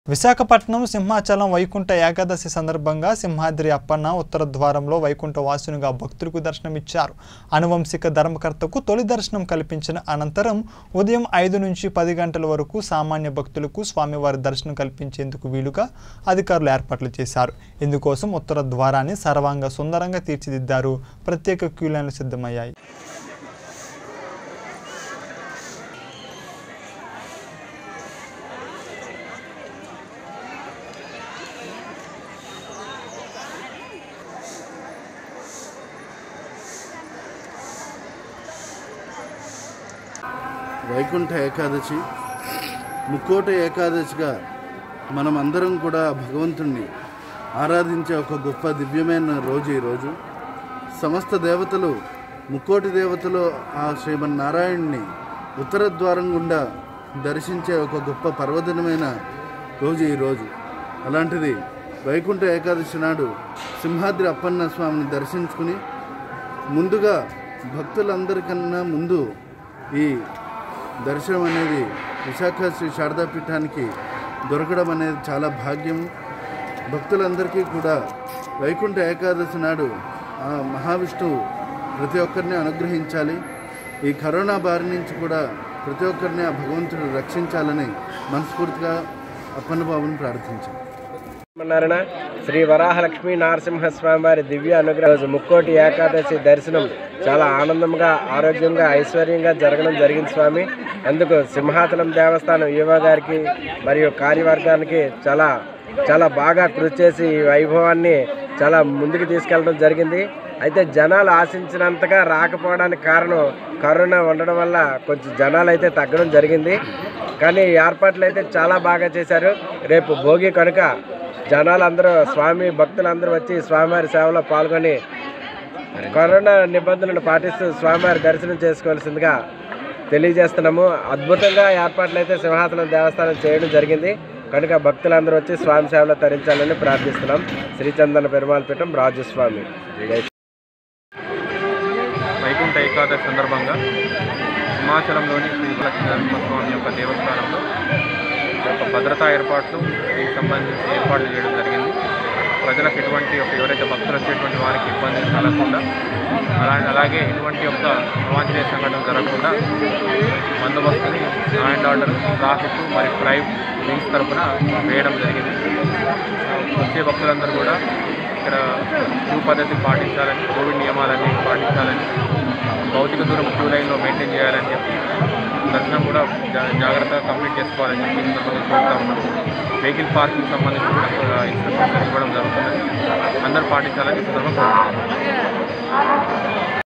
విశాఖపట్నం సింహాచలం వైకుంఠ ఏకాదశి సందర్భంగా సింహాద్రి అప్పన్న ఉత్తర ద్వారంలో వైకుంఠ వాసునిగా భక్తులకు దర్శనమిచ్చారు అనువంశిక ధర్మకర్తకు తొలి దర్శనం కల్పించిన అనంతరం ఉదయం ఐదు నుంచి పది గంటల వరకు సామాన్య భక్తులకు స్వామివారి దర్శనం కల్పించేందుకు వీలుగా అధికారులు ఏర్పాట్లు చేశారు ఇందుకోసం ఉత్తర ద్వారాన్ని సర్వాంగ సుందరంగా తీర్చిదిద్దారు ప్రత్యేక క్యూ లైన్లు సిద్ధమయ్యాయి వైకుంఠ ఏకాదశి ముక్కోట ఏకాదశిగా మనం అందరం కూడా భగవంతుణ్ణి ఆరాధించే ఒక గొప్ప దివ్యమైన రోజు ఈరోజు సమస్త దేవతలు ముక్కోటి దేవతలు ఆ శ్రీమన్నారాయణ్ణి ఉత్తర ద్వారం గుండా దర్శించే ఒక గొప్ప పర్వదినమైన రోజు ఈరోజు అలాంటిది వైకుంఠ ఏకాదశి నాడు సింహాద్రి అప్పన్న స్వామిని దర్శించుకుని ముందుగా భక్తులందరికన్నా ముందు ఈ దర్శనం అనేది విశాఖ శ్రీ శారదా పీఠానికి దొరకడం అనేది చాలా భాగ్యం భక్తులందరికీ కూడా వైకుంఠ ఏకాదశి నాడు ఆ మహావిష్ణువు ప్రతి ఒక్కరిని అనుగ్రహించాలి ఈ కరోనా బారి నుంచి కూడా ప్రతి ఒక్కరిని ఆ భగవంతుడు రక్షించాలని మనస్ఫూర్తిగా అప్పన్న బాబుని ప్రార్థించాం నారాయణ శ్రీ వరాహలక్ష్మీ నరసింహస్వామి వారి దివ్య అనుగ్రహ రోజు ముక్కోటి ఏకాదశి దర్శనం చాలా ఆనందంగా ఆరోగ్యంగా ఐశ్వర్యంగా జరగడం జరిగింది స్వామి అందుకు సింహాచలం దేవస్థానం ఈవో గారికి మరియు కార్యవర్గానికి చాలా చాలా బాగా కృషి చేసి ఈ వైభవాన్ని చాలా ముందుకు తీసుకెళ్ళడం జరిగింది అయితే జనాలు ఆశించినంతగా రాకపోవడానికి కారణం కరోనా ఉండడం వల్ల కొంచెం జనాలు అయితే తగ్గడం జరిగింది కానీ ఏర్పాట్లు అయితే చాలా బాగా చేశారు రేపు భోగి కనుక జనాలందరూ స్వామి భక్తులందరూ వచ్చి స్వామివారి సేవలో పాల్గొని కరోనా నిబంధనలు పాటిస్తూ స్వామివారి దర్శనం చేసుకోవాల్సిందిగా తెలియజేస్తున్నాము అద్భుతంగా ఏర్పాట్లు అయితే సింహాచలం దేవస్థానం చేయడం జరిగింది కనుక భక్తులందరూ వచ్చి స్వామి సేవలో తరించాలని ప్రార్థిస్తున్నాం శ్రీచందన పెరుమాళ పీఠం రాజస్వామి జై వైకుంఠ ఏకాదశి సందర్భంగా హిమాచలంలోని శ్రీ లక్ష్మీ నరసింహస్వామి యొక్క దేవస్థానంలో ఈ యొక్క భద్రతా ఏర్పాట్లు దీనికి సంబంధించి ఏర్పాట్లు చేయడం జరిగింది ప్రజలకు ఎటువంటి ఒక ఎవరైతే భక్తులు వచ్చేటువంటి వారికి ఇబ్బంది కలగకుండా అలా అలాగే ఎటువంటి యొక్క అవాంఛనీయ సంఘటన జరగకుండా బందోబస్తుని లా అండ్ ఆర్డర్ ట్రాఫిక్ మరియు క్రైమ్ వింగ్స్ తరఫున వేయడం జరిగింది వచ్చే భక్తులందరూ కూడా ఇక్కడ క్యూ పద్ధతి పాటించాలని కోవిడ్ నియమాలన్నీ పాటించాలని భౌతిక దూరం క్యూ లైన్లో మెయింటైన్ చేయాలని చెప్పి దర్శనం కూడా జా- జాగ్రత్తగా కంప్లీట్ చేసుకోవాలని చెప్పి ఈ సందర్భంగా కోరుతా ఉన్నాం వెహికల్ పార్కింగ్ సంబంధించి కూడా ఇన్స్ట్రక్షన్స్ ఇవ్వడం జరుగుతుంది అందరూ పాటించాలని ఈ సందర్భంగా కోరుతున్నాం